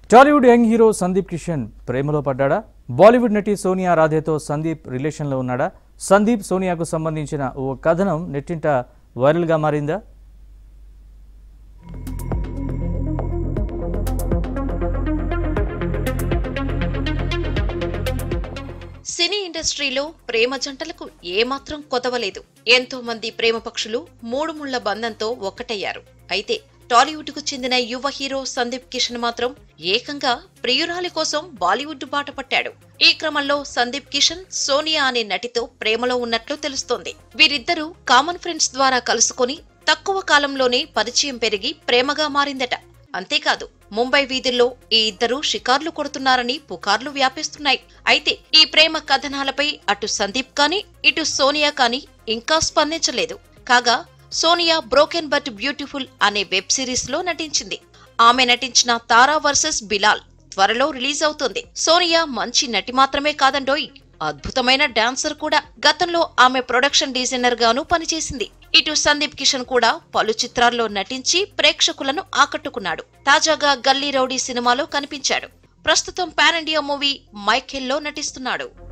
Tollywood young hero Sandeep Kishan ప్రేమలో పడ్డాడా బాలీవుడ్ నటి సోనియా రాధేతో సందీప్ రిలేషన్లో ఉన్నాడా సందీప్ సోనియాకు సంబంధించిన ఓ కథనం నెట్టింట వైరల్గా మారిందా సినీ ఇండస్ట్రీలో ప్రేమ జంటలకు ఏమాత్రం కొదవలేదు ఎంతో మంది ప్రేమ పక్షులు మూడు ముళ్ల బంధంతో ఒక్కటయ్యారు అయితే టాలీవుడ్ కు చెందిన యువ హీరో సందీప్ కిషన్ మాత్రం ఏకంగా ప్రియురాలి కోసం బాలీవుడ్ బాట పట్టాడు ఈ క్రమంలో సందీప్ కిషన్ సోనియా అనే నటితో ప్రేమలో ఉన్నట్లు తెలుస్తోంది వీరిద్దరూ కామన్ ఫ్రెండ్స్ ద్వారా కలుసుకొని తక్కువ కాలంలోనే పరిచయం పెరిగి ప్రేమగా మారిందట అంతేకాదు ముంబై వీధుల్లో ఈ ఇద్దరు షికార్లు కొడుతున్నారని పుకార్లు వ్యాపిస్తున్నాయి అయితే ఈ ప్రేమ కథనాలపై అటు సందీప్ కాని ఇటు సోనియా కాని ఇంకా స్పందించలేదు కాగా సోనియా బ్రోకెన్ బట్ బ్యూటిఫుల్ అనే వెబ్ సిరీస్ లో నటించింది ఆమె నటించిన తారా వర్సెస్ బిలాల్ త్వరలో రిలీజ్ అవుతుంది సోనియా మంచి నటి మాత్రమే కాదండోయ్ అద్భుతమైన డాన్సర్ కూడా గతంలో ఆమె ప్రొడక్షన్ డిజైనర్ గాను పనిచేసింది ఇటు సందీప్ కిషన్ కూడా పలు చిత్రాల్లో నటించి ప్రేక్షకులను ఆకట్టుకున్నాడు తాజాగా గల్లీ రౌడీ సినిమాలో కనిపించాడు ప్రస్తుతం పాన్ ఇండియా మూవీ మైఖేల్లో నటిస్తున్నాడు